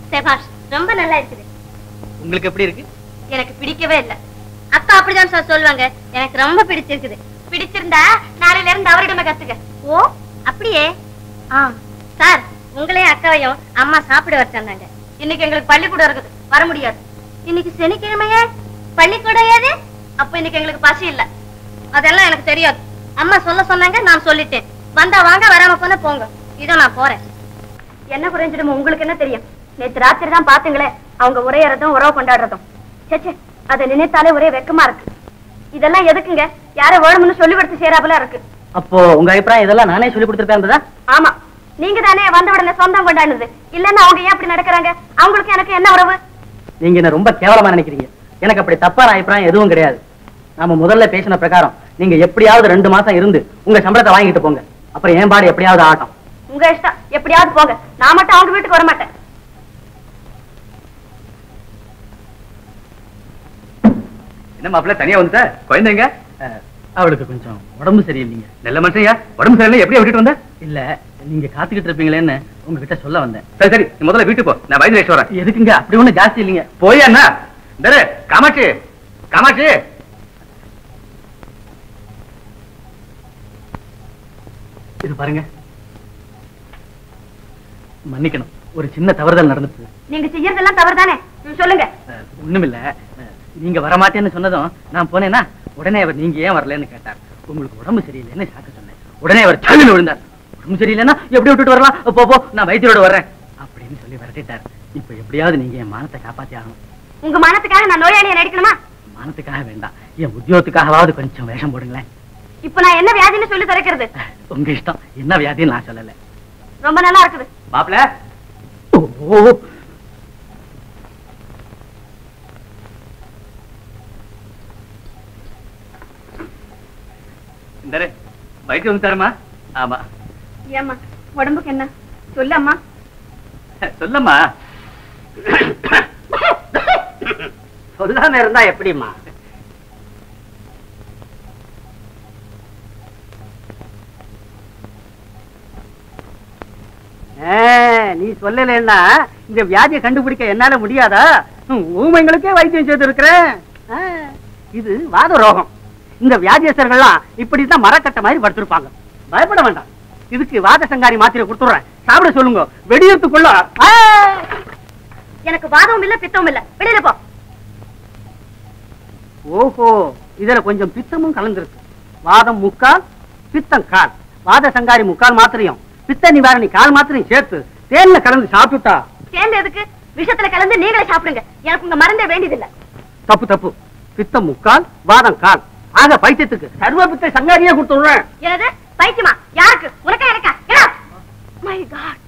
செபாஷ் ரொம்ப நல்லா இருக்குது உங்களுக்கு எப்படி இருக்கு எனக்கு பிடிக்கவே இல்ல அக்கா அப்படிதான் சார் சொல்லுவாங்க எனக்கு ரொம்ப பிடிச்சிருக்குது பிடிச்சிருந்தா நாளையில இருந்து அவரிடமே கத்துக்க ஓ அப்படியே ஆ சார் உங்களையும் அக்காவையும் அம்மா சாப்பிட வச்சிருந்தாங்க இன்னைக்கு எங்களுக்கு பள்ளிக்கூடம் இருக்குது வர முடியாது இன்னைக்கு சனிக்கிழமையே பள்ளிக்கூடம் ஏது அப்ப இன்னைக்கு எங்களுக்கு பசி இல்ல அதெல்லாம் எனக்கு தெரியாது அம்மா சொல்ல சொன்னாங்க நான் சொல்லிட்டேன் வந்தா வாங்க வராம போனா போங்க இதோ நான் போறேன் என்ன குறைஞ்சிடும் உங்களுக்கு என்ன தெரியும் நேத்து ராத்திரி தான் பாத்தீங்களே அவங்க உரையறதும் உறவு கொண்டாடுறதும் சேச்சே அதை நினைத்தாலே ஒரே வெக்கமா இருக்கு இதெல்லாம் எதுக்குங்க யாரோ வேணும்னு சொல்லி கொடுத்து சேராபல இருக்கு அப்போ உங்க அபிப்பிராயம் இதெல்லாம் நானே சொல்லி கொடுத்துருப்பேன் ஆமா நீங்க தானே வந்த உடனே சொந்தம் கொண்டாடுனது இல்லன்னா அவங்க ஏன் அப்படி நடக்கிறாங்க அவங்களுக்கு எனக்கு என்ன உறவு நீங்க என்ன ரொம்ப கேவலமா நினைக்கிறீங்க எனக்கு அப்படி தப்பான அபிப்பிராயம் எதுவும் கிடையாது நாம முதல்ல பேசின பிரகாரம் நீங்க எப்படியாவது ரெண்டு மாசம் இருந்து உங்க சம்பளத்தை வாங்கிட்டு போங்க அப்புறம் என் பாடு எப்படியாவது ஆட்டம் உங்க இஷ்டம் எப்படியாவது போங்க நான் மட்டும் அவங்க வீட்டுக்கு வர மாட்டேன் என்ன மாப்பிள்ள தனியா வந்துட்ட குழந்தைங்க அஹ், அவளுக்கு கொஞ்சம் உடம்பு சரியில்லைங்க நல்ல மனுஷன்யா உடம்பு சரியில்லை எப்படி விட்டுட்டு வந்த இல்ல நீங்க காத்துக்கிட்டு இருப்பீங்களேன்னு உங்ககிட்ட சொல்ல வந்தேன் சரி சரி நீ முதல்ல வீட்டுக்கு போ நான் வைத்திய வரேன் எதுக்குங்க அப்படி ஒண்ணு ஜாஸ்தி இல்லைங்க போய் அண்ணா தரு காமாட்சி காமாட்சி இது பாருங்க மன்னிக்கணும் ஒரு சின்ன தவறுதல் நடந்துச்சு நீங்க செய்யறதெல்லாம் தவறு தானே சொல்லுங்க அஹ், ஒண்ணுமில்ல அஹ், நீங்க வரமாட்டேன்னு சொன்னதும் நான் போனேன்னா உடனே அவர் நீங்க ஏன் வரலன்னு கேட்டார் உங்களுக்கு உடம்பு சரியில்லைன்னு சாக்க சொன்னேன் உடனே அவர் சல்லுன்னு விழுந்தார் உடம்பு சரியில்லைன்னா எப்படி விட்டுட்டு வரலாம் போ போ நான் வைத்தியரோட வர்றேன் அப்படின்னு சொல்லி விரட்டிட்டார் இப்ப எப்படியாவது நீங்க என் மானத்தை காப்பாத்தி ஆகணும் உங்க மனத்துக்காக நான் நோயாளியை நடிக்கணுமா மானத்துக்காக வேண்டாம் என் உத்தியோகத்துக்காகவாவது கொஞ்சம் வேஷம் போடுங்களேன் இப்ப நான் என்ன வியாதின்னு சொல்லி திறக்கிறது அஹ், உங்க இஷ்டம் என்ன வியாதின்னு நான் சொல்லல ரொம்ப நல்லா இருக்குது மாப்பிள்ள ஓ இந்த வைத்தியம் வந்து தரமா ஆமா ஏம்மா உடம்புக்கு என்ன சொல்லு அம்மா சொல்லம்மா சொல்லாம இருந்தா எப்படிம்மா நீ சொல்லலைன்னா இந்த வியாதியை கண்டுபிடிக்க என்னால முடியாதா ஹம், ஊமைங்களுக்கே வைத்தியம் செய்திருக்கிறேன் ஆ, இது வாத ரோகம் இந்த வியாதியஸ்தர்கள்லாம் இப்படிதான் மரக்கட்டை மாதிரி படுத்திருப்பாங்க பயப்பட வேண்டாம் இதுக்கு வாத சங்காரி மாத்திரை கொடுத்துடுறேன் சாப்பிட சொல்லுங்க வெடியத்துக்குள்ள ஆ! எனக்கு வாதமும் இல்ல பித்தமும் இல்ல வெளியில போ ஓஹோ இதுல கொஞ்சம் பித்தமும் கலந்திருக்கு வாதம் முக்கால் பித்தம் கால் வாத சங்காரி முக்கால் மாத்திரையும் பித்த நிவாரணி கால் மாத்திரையும் சேர்த்து தேன்ல கலந்து சாப்பிட்டுட்டா சேர்ந்து எதுக்கு விஷத்துல கலந்து நீங்களே சாப்பிடுங்க எனக்கு உங்க மருந்தே வேண்டியதில்லை தப்பு தப்பு பித்தம் முக்கால் வாதம் கால் ஆக பைத்தியத்துக்கு சர்வ பித்த சங்காரியே கொடுத்துடுறேன் என்னது பைத்தியமா யாருக்கு உனக்கா எனக்கா மை காட்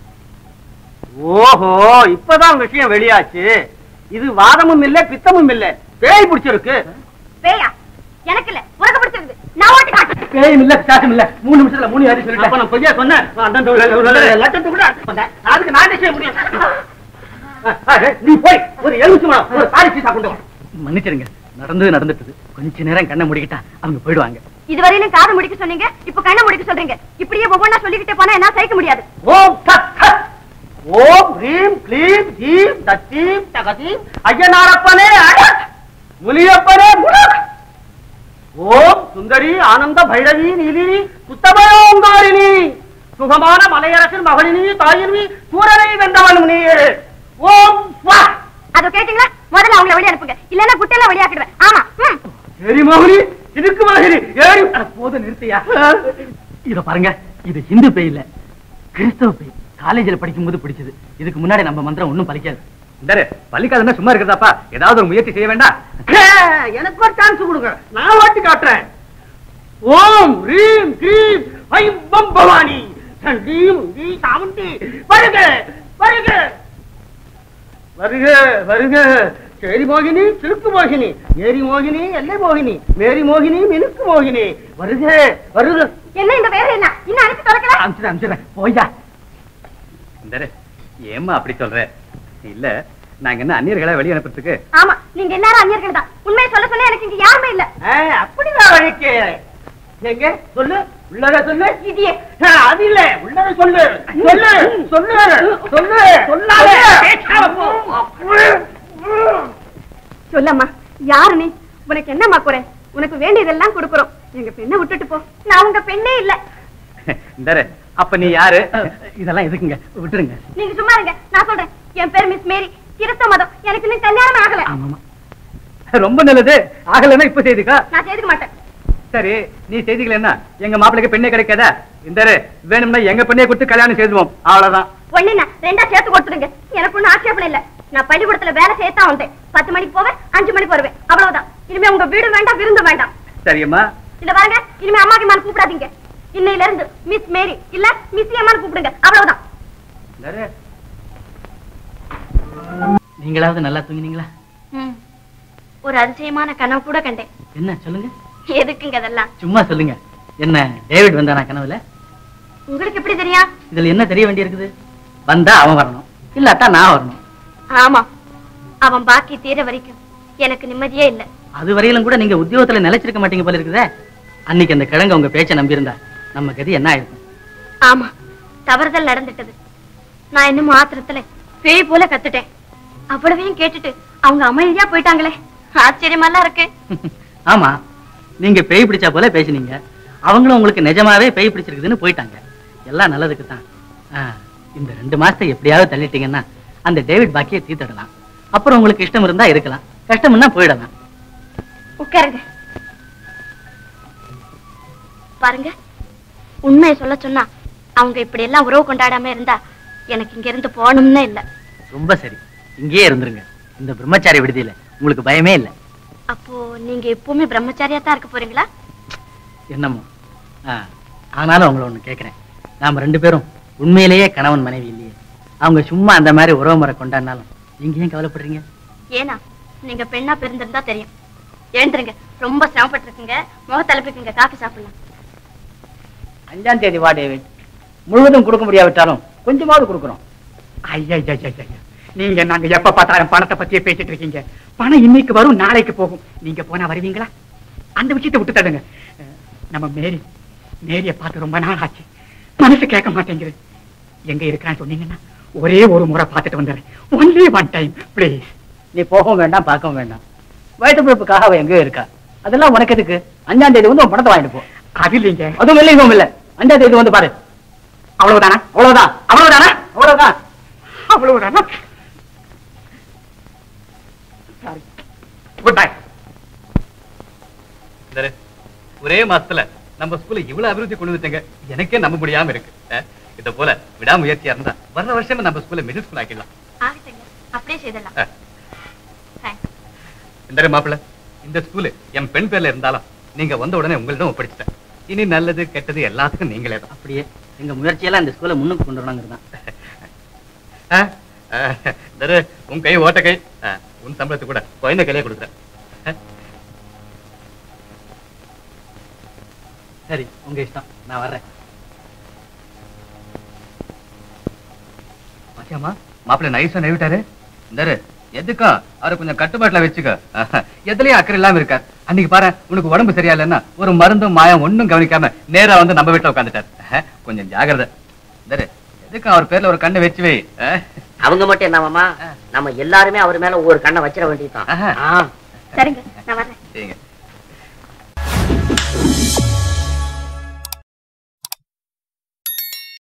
ஓஹோ இப்பதான் விஷயம் வெளியாச்சு இது வாதமும் இல்ல பித்தமும் இல்ல பேய் பிடிச்சிருக்கு பேயா எனக்கு இல்ல உனக்கு பிடிச்சிருக்கு நான் ஓட்டி காட்டுறேன் பேயும் இல்ல பிசாசும் இல்ல மூணு நிமிஷத்துல மூணு யாரும் சொல்லிட்டு நான் பொய்யா சொன்னேன் லட்சத்து கூட அதுக்கு நான் என்ன செய்ய முடியும் நீ போய் ஒரு எலுமிச்சு ஒரு தாலி சீசா கொண்டு வா மன்னிச்சிருங்க நடந்தது நடந்துட்டது கொஞ்ச நேரம் கண்ணை முடிக்கிட்டா அவங்க போயிடுவாங்க இதுவரையிலும் காது முடிக்க சொன்னீங்க இப்ப கண்ணை முடிக்க சொல்றீங்க இப்படியே ஒவ்வொன்னா சொல்லிக்கிட்டே போனா என்ன சகிக்க முடியாது ஓம் சத் சத் ஓம் ஹ்ரீம் க்ளீம் ஜீம் தத்தீம் தகதீம் ஐயனாரப்பனே அடக் முனியப்பனே முடக் ஓம் சுந்தரி ஆனந்த பைரவி நீலினி புத்தமயோங்காரிணி சுகமான மலையரசன் மகளினி தாயினி சூரனை வென்றவன் நீ ஓம் ஸ்வா அதோ கேட்டீங்களா முதல்ல அவங்கள வெளியே அனுப்புங்க இல்லன்னா குட்டையெல்லாம் வெளியாக்கிடுவேன் ஆமா ம். சரி மோகினி இதுக்கு மகிழி ஏறி போது நிறுத்தியா இத பாருங்க இது ஹிந்து பேய் இல்ல கிறிஸ்தவ பேய் காலேஜில் படிக்கும்போது பிடிச்சது இதுக்கு முன்னாடி நம்ம மந்திரம் ஒண்ணும் பலிக்காது இந்த பள்ளிக்காதமே சும்மா இருக்கிறதாப்பா ஏதாவது ஒரு முயற்சி செய்ய வேண்டாம் எனக்கு ஒரு சான்ஸ் கொடுங்க நான் ஓட்டி காட்டுறேன் ஓம் ரீம் கிரீம் ஐம் பம் பவானி சண்டீம் தி சாமுண்டி வருக வருக வருக வருக சேரி மோகினி சிலுக்கு மோகினி ஏரி மோகினி எல்லை மோகினி மேரி மோகினி மினுக்கு மோகினி வருக வருக என்ன இந்த வேற என்ன இன்னும் அனுப்பி திறக்கல அனுப்பிச்சிட அனுப்பிச்சிட போய்யா இந்த ஏம்மா அப்படி சொல்ற இல்ல நாங்க என்ன அந்நியர்களை வெளியே அனுப்புறதுக்கு ஆமா நீங்க எல்லாரும் அந்நியர்கள் தான் உண்மையை சொல்ல சொன்னா எனக்கு இங்க யாருமே இல்ல அப்படிதான் வழிக்கு எங்க சொல்லு உள்ளத சொல்லு இடியே அது இல்ல உள்ளத சொல்லு சொல்லு சொல்லு சொல்லு சொல்லாத சொல்லம்மா யாரு நீ உனக்கு என்னம்மா குறை உனக்கு வேண்டியதெல்லாம் கொடுக்குறோம் எங்க பெண்ணை விட்டுட்டு போ நான் உங்க பெண்ணே இல்ல இந்தாரு அப்ப நீ யாரு இதெல்லாம் எதுக்குங்க விட்டுருங்க நீங்க சும்மா இருங்க நான் சொல்றேன் என் பேர் மிஸ் மேரி கிறிஸ்தவ மதம் எனக்கு இன்னும் கல்யாணம் ஆகல ஆமாமா ரொம்ப நல்லது ஆகலைன்னா இப்ப செய்துக்கா நான் செய்துக்க மாட்டேன் சரி நீ செய்திக்கலன்னா எங்க மாப்பிளைக்கு பெண்ணே கிடைக்காதா இந்தாரு வேணும்னா எங்க பெண்ணே கொடுத்து கல்யாணம் செய்துவோம் அவ்வளவுதான் ஒண்ணு என்ன ரெண்டா சேர்த்து கொடுத்துடுங்க எனக்கு ஒண்ணும் ஆட்சேபணம் இல்ல நான் பள்ளிக்கூடத்துல வேலை செய்யத்தான் வந்தேன் பத்து மணிக்கு போவேன் அஞ்சு மணிக்கு வருவேன் அவ்வளவுதான் இனிமே உங்க வீடு வேண்டாம் விருந்து வேண்டாம் சரியம்மா இல்ல பாருங்க இனிமே அம்மாக்கு மேல கூப்பிடாதீங்க இன்னையில இருந்து மிஸ் மேரி இல்ல மிஸ் அம்மான்னு கூப்பிடுங்க அவ்வளவுதான் இந்தாரு. நீங்களாவது நல்லா தூங்கினீங்களா ஒரு அதிசயமான கனவு கூட கண்டேன் என்ன சொல்லுங்க எதுக்குங்க அதெல்லாம் சும்மா சொல்லுங்க என்ன டேவிட் வந்தானா கனவுல உங்களுக்கு எப்படி தெரியும் இதுல என்ன தெரிய வேண்டியிருக்குது வந்தா அவன் வரணும் இல்லாட்டா நான் வரணும் ஆமா அவன் பாக்கி தீர வரைக்கும் எனக்கு நிம்மதியே இல்ல அது வரையிலும் கூட நீங்க உத்தியோகத்துல நிலைச்சிருக்க மாட்டீங்க போல இருக்குதே அன்னைக்கு அந்த கிழங்கு உங்க பேச்சை நம்பியிருந்தா நம்ம கதி என்ன ஆயிருக்கும் ஆமா தவறுதல் நடந்துட்டது நான் இன்னும் ஆத்திரத்துல பேய் போல கத்துட்டேன் அவ்வளவையும் கேட்டுட்டு அவங்க அமைதியா போயிட்டாங்களே ஆச்சரியமாலாம் இருக்கு ஆமா நீங்க பேய் பிடிச்சா போல பேசுனீங்க அவங்களும் உங்களுக்கு நிஜமாவே பேய் பிடிச்சிருக்குதுன்னு போயிட்டாங்க எல்லாம் நல்லதுக்கு தான் இந்த ரெண்டு மாசத்தை எப்படியாவது தள்ளிட்டீங்கன்னா அந்த டேவிட் பாக்கியை தீர்த்திடலாம் அப்புறம் உங்களுக்கு இஷ்டம் இருந்தா இருக்கலாம் கஷ்டம்னா போயிடலாம் உட்காருங்க பாருங்க உண்மையை சொல்ல சொன்னா அவங்க இப்படி எல்லாம் உறவு கொண்டாடாம இருந்தா எனக்கு இங்க இருந்து போகணும்னு இல்ல ரொம்ப சரி இங்கேயே இருந்துருங்க இந்த பிரம்மச்சாரி விடுதியில உங்களுக்கு பயமே இல்லை அப்போ நீங்க எப்பவுமே பிரம்மச்சாரியா தான் இருக்க போறீங்களா என்னமோ ஆ, ஆனாலும் உங்களை ஒண்ணு கேட்கிறேன் நாம ரெண்டு பேரும் உண்மையிலேயே கணவன் மனைவி இல்லையே அவங்க சும்மா அந்த மாதிரி உறவு முறை கொண்டாடினாலும் நீங்க ஏன் கவலைப்படுறீங்க ஏனா நீங்க பெண்ணா பிறந்திருந்தா தெரியும் எழுந்துருங்க ரொம்ப சிரமப்பட்டிருக்கீங்க முகத்தலைப்புக்குங்க காஃபி சாப்பிடலாம் அஞ்சாம் தேதி வா டேவிட் முழுவதும் கொடுக்க முடியாவிட்டாலும் கொஞ்சமாவது கொடுக்குறோம் ஐயா ஐயா ஐயா, ஐயா நீங்க நாங்க எப்ப பார்த்தாலும் பணத்தை பத்தியே பேசிட்டு இருக்கீங்க பணம் இன்னைக்கு வரும் நாளைக்கு போகும் நீங்க போனா வருவீங்களா அந்த விஷயத்தை விட்டு தடுங்க அஹ், நம்ம மேரி மேரிய பார்த்து ரொம்ப நாள் ஆச்சு மனசு கேட்க மாட்டேங்குது எங்க இருக்கிறான்னு சொன்னீங்கன்னா ஒரே ஒரு முறை பார்த்துட்டு வந்துடுறேன் ஒன்லி ஒன் டைம் ப்ளீஸ் நீ போகவும் வேண்டாம் பார்க்கவும் வேண்டாம் வயிற்று பிறப்புக்காக அவ எங்கேயோ இருக்கா அதெல்லாம் உனக்கு எதுக்கு அஞ்சாம் தேதி வந்து உன் பணத்தை வாங்கிட்டு போ அது இல்லைங்க அதுவும் இல்லை இதுவும் இல்லை அஞ்சாம் தேதி வந்து பாரு அவ்வளவுதானா அவ்வளவுதான் அவ்வளவுதானா அவ்வளவுதான் அவ்வளவுதானா சாரி குட் பை ஒரே மாசத்துல நம்ம ஸ்கூல்ல இவ்வளவு அபிவிருத்தி கொண்டு வந்துட்டேங்க எனக்கே நம்ப முடியாம இருக்கு அஹ், இத போல விடாமுயற்சியா இருந்தா வர்ற வருஷம் நம்ம ஸ்கூல்ல மிடில் ஸ்கூல் ஆக்கிடலாம் ஆகட்டுங்க அப்படியே செய்திடலாம் அஹ். தேங்க்ஸ் இந்த மாப்பிள்ள இந்த ஸ்கூலு என் பெண் பேர்ல இருந்தாலும் நீங்க வந்த உடனே உங்களிடம் ஒப்படைச்சிட்டேன் இனி நல்லது கெட்டது எல்லாத்துக்கும் நீங்களே தான் அப்படியே எங்க முயற்சியெல்லாம் இந்த ஸ்கூலை முன்னுக்கு கொண்டு வரணுங்கிறது தான் தரு உன் கை ஓட்ட கை அஹ், உன் சம்பளத்தை கூட குழந்தை கையிலே கொடுக்குறேன் அஹ். சரி உங்க இஷ்டம் நான் வர்றேன் பாத்தியாமா மாப்பிள்ளை நைஸா நெவிட்டாரு இந்தாரு எதுக்கும் அவரை கொஞ்சம் கட்டுப்பாட்டுல வச்சுக்க ஆஹா, எதுலயும் அக்கறை இல்லாம இருக்கார் அன்னைக்கு பாரு உனக்கு உடம்பு சரியா இல்லைன்னா ஒரு மருந்தும் மாயம் ஒண்ணும் கவனிக்காம நேரா வந்து நம்ம வீட்டுல உட்காந்துட்டார் ஆஹா, கொஞ்சம் ஜாகிரதை இந்தாரு எதுக்கும் அவர் பேர்ல ஒரு கண்ணை வச்சு வை ஆஹ். அவங்க மட்டும் என்னவாமா நம்ம எல்லாருமே அவர் மேல ஒவ்வொரு கண்ணை வச்சிட வேண்டியதுதான் ஆஹா. ஆ. சரிங்க நான் வர்றேன் சரிங்க